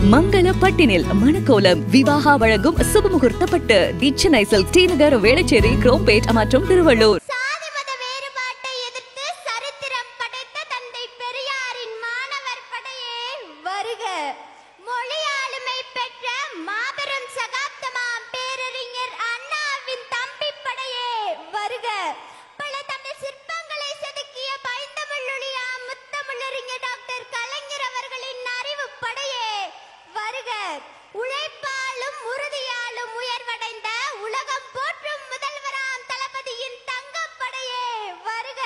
மங்கள பட்டினில் மணக்கோலம் விவாகா வழங்கும் சுபமுகூர்த்த பட்டு தி சென்னை சில்க் ஸ்ரீநகர் வேளச்சேரி குரோம்பேட் மற்றும் திருவள்ளூர் சாதி மத வேறுபாட்டை எதிர்த்து சரித்திரம் படைத்த தந்தை பெரியாரின் மாணவர் படையே வருக மொழி ஆளுமை பெற்ற மாபெரும் சகாப்தமாம் பேரறிஞர் அண்ணாவின் தம்பி படையே வருக பல தமிழ் சிற்பங்களை செதுக்கிய பைந்தமிழொழியா முத்தமிழறிஞர் டாக்டர் கலைஞர் அவர்களின் அறிவு படையே வருக உழைப்பாலும் உறுதியாலும் உயர்வடைந்த உலகம் போற்றும் முதல்வராம் தளபதியின் தங்கப்படையே வருக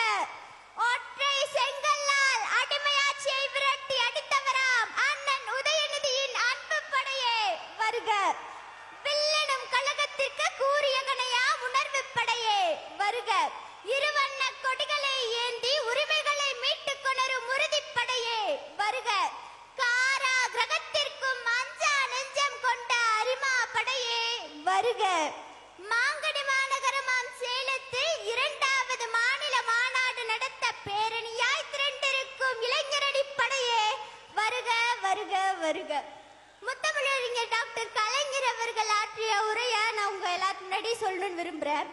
ஒற்றை செங்கல்லால் அடிமையாட்சியை விரட்டி அடித்தவராம் அண்ணன் உதயநிதியின் அன்பு படையே வருக வில்லனும் கழகத்திற்கு கூறிய கணையா உணர்வு படையே வருக இருவண்ண கொடிகளை ஏந்தி உரிமைகளை மீட்டுக் கொணரும் உறுதிப்படையே வருக காரா கிரகத்திற்கும் அஞ்சா நெஞ்சம் கொண்ட அரிமா படையே வருக மாங்கனி மாநகரமாம் சேலத்தில் இரண்டாவது மாநில மாநாடு நடத்த பேரணியாய் திரண்டிருக்கும் இளைஞரணி படையே வருக வருக வருக முத்தமிழறிஞர் டாக்டர் கலைஞர் அவர்கள் ஆற்றிய உரையை நான் உங்க எல்லாத்து முன்னாடி சொல்லணும்னு விரும்புறேன்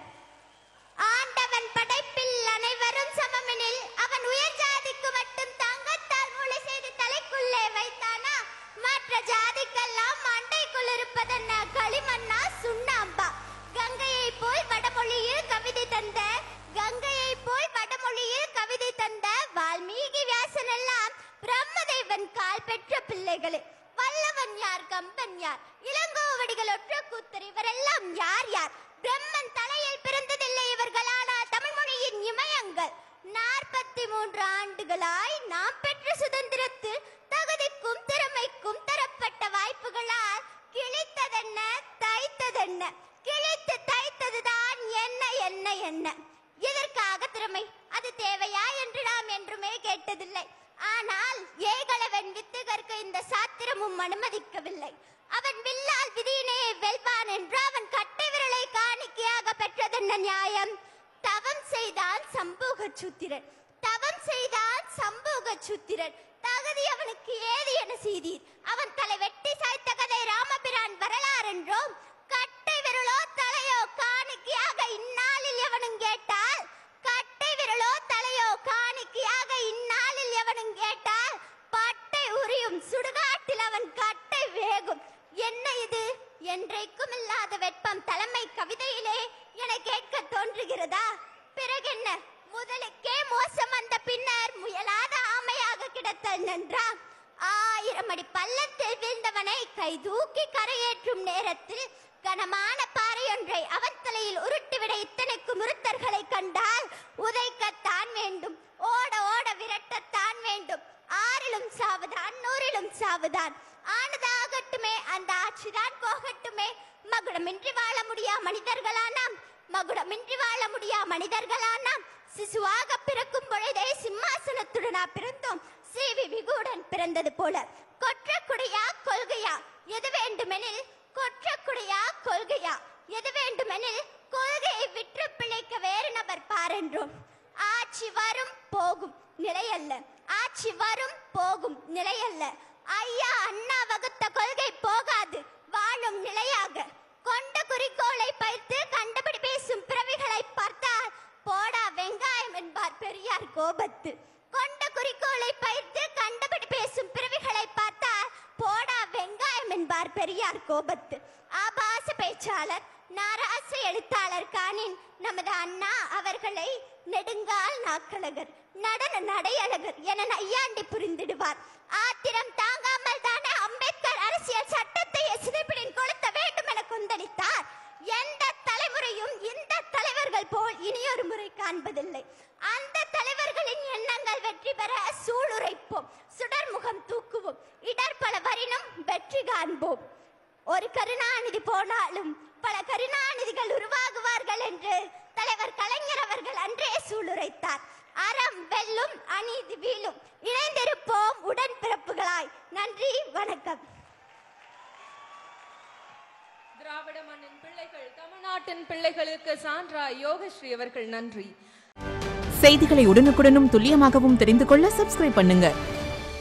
ஆண்டவன் படைப்பில் அனைவரும் சமமெனில் அவன் உயர் ஜாதிக்கு மட்டும் தங்கத்தால் மூளை செய்து தலைக்குள்ளே வைத்தானா மற்ற ஜாதிக்கெல்லாம் மண்டைக்குள் இருப்பதென்ன களிமண்ணா சுண்ணாம்பா கங்கையை போல் வடமொழியில் கவிதை தந்த கங்கையை போல் வடமொழியில் கவிதை தந்த வால்மீகி வியாசன் எல்லாம் பிரம்மதேவன் கால் பெற்ற பிள்ளைகளே வல்லவன் யார் கம்பன் யார் இளங்கோவடிகள் ஒற்ற கூத்தர் இவரெல்லாம் யார் யார் பிரம்மன் தலையில் பிறந்ததில்லை இவர்கள் ஆனால் தமிழ்மொழியின் இமயங்கள் நாற்பத்தி மூன்று ஆண்டுகளாய் நாம் பெற்ற சுதந்திரத்தில் தகுதிக்கும் திறமைக்கும் தரப்பட்ட வாய்ப்புகளால் கிழித்ததென்ன தைத்ததென்ன கிழித்து தைத்ததுதான் என்ன என்ன என்ன எதற்காக திறமை அது தேவையா என்று நாம் என்றுமே கேட்டதில்லை ஆனால் ஏகலவன் வித்துகற்கு இந்த சாத்திரமும் அனுமதிக்கவில்லை அவன் வில்லால் விதியினை வெல்வான் என்று அவன் கட்டை விரலை காணிக்கையாக பெற்றதென்ன நியாயம் தவம் செய்தான் சம்பூக சூத்திரன் தவம் செய்தான் சம்பூக சூத்திரன் தகுதி அவனுக்கு ஏது என செய்தீர் அவன் தலை வெட்டி சாய்த்த கதை ராமபிரான் வரலாறு என்றோம் கட்டை விரலோ தலையோ காணிக்கையாக இந்நாளில் எவனும் கேட்டால் கட்டை விரலோ தலையோ காணிக்கையாக இந்நாளில் எவனும் கேட்டால் பட்டை உரியும் சுடுகாட்டில் அவன் கட்டை வேகும் என்ன இது என்றைக்கும் இல்லாத வெப்பம் தலைமை கவிதையிலே என கேட்க தோன்றுகிறதா பிறகென்ன முதலுக்கே மோசம் வந்த பின்னர் முயலாத ஆமையாக கிடத்த நன்றா ஆயிரம் அடி பள்ளத்தில் வீழ்ந்தவனை கை தூக்கி கரையேற்றும் நேரத்தில் கனமான பாறையொன்றை அவன் தலையில் உருட்டிவிட இத்தனைக்கு முருத்தர்களை கண்டால் உதைக்கத்தான் வேண்டும் ஓட ஓட விரட்டத்தான் வேண்டும் ஆறிலும் சாவுதான் நூறிலும் சாவுதான் ஆனதாகட்டுமே அந்த ஆட்சிதான் போகட்டுமே மகுடமின்றி வாழ முடியா மனிதர்களானாம் மகுடமின்றி வாழ முடியா மனிதர்களானாம் சிசுவாக பிறக்கும் பொழுதே சிம்மாசனத்துடனா பிறந்தோம் சீவி விகுடன் பிறந்தது போல கொற்றக்குடியா கொள்கையா எது வேண்டுமெனில் கொற்றக்குடியா கொள்கையா எது வேண்டுமெனில் கொள்கையை விற்று பிழைக்க வேறு நபர் பாரென்றோம் ஆட்சி வரும் போகும் நிலையல்ல ஆட்சி வரும் போகும் நிலையல்ல ஐயா அண்ணா வகுத்த கொள்கை போகாது வாழும் நிலையாக கொண்ட குறிக்கோளை பயிர்த்து கண்டபடி பேசும் பிறவிகளை பார்த்தால் போடா வெங்காயம் என்பார் பெரியார் கோபத்து கொண்ட குறிக்கோளை பயிர்த்து கண்டபடி பேசும் பிறவிகளை பார்த்தால் போடா வெங்காயம் என்பார் பெரியார் கோபத்து ஆபாச பேச்சாளர் நாராச எழுத்தாளர் காணின் நமது அண்ணா அவர்களை நெடுங்கால் நாக்கழகர் நடன நடையழகர் என நையாண்டி புரிந்திடுவார் ஆத்திரம் தாங்காமல் தானே அம்பேத்கர் அரசியல் சட்டத்தை சிதைப்பிடின் கொளுத்த வேண்டும் என கொந்தளித்தார் எந்த தலைமுறையும் இந்த தலைவர்கள் போல் இனியொரு முறை காண்பதில்லை அந்த தலைவர்களின் எண்ணங்கள் வெற்றி பெற சூளுரைப்போம் சுடர்முகம் தூக்குவோம் இடர் பல வரினும் வெற்றி காண்போம் ஒரு கருணாநிதி போனாலும் பல கருணாநிதிகள் உருவாகுவார்கள் என்று தலைவர் கலைஞர் அவர்கள் அன்றே சூளுரைத்தார் அறம் வெல்லும் அநீதி வீழும் இணைந்திருப்போம் உடன்பிறப்புகளாய் நன்றி வணக்கம் திராவிட மண்ணின் பிள்ளைகள் தமிழ்நாட்டின் பிள்ளைகளுக்கு சான்றாய் யோகஸ்ரீ அவர்கள் நன்றி செய்திகளை உடனுக்குடனும் துல்லியமாகவும் தெரிந்து கொள்ள சப்ஸ்கிரைப் பண்ணுங்க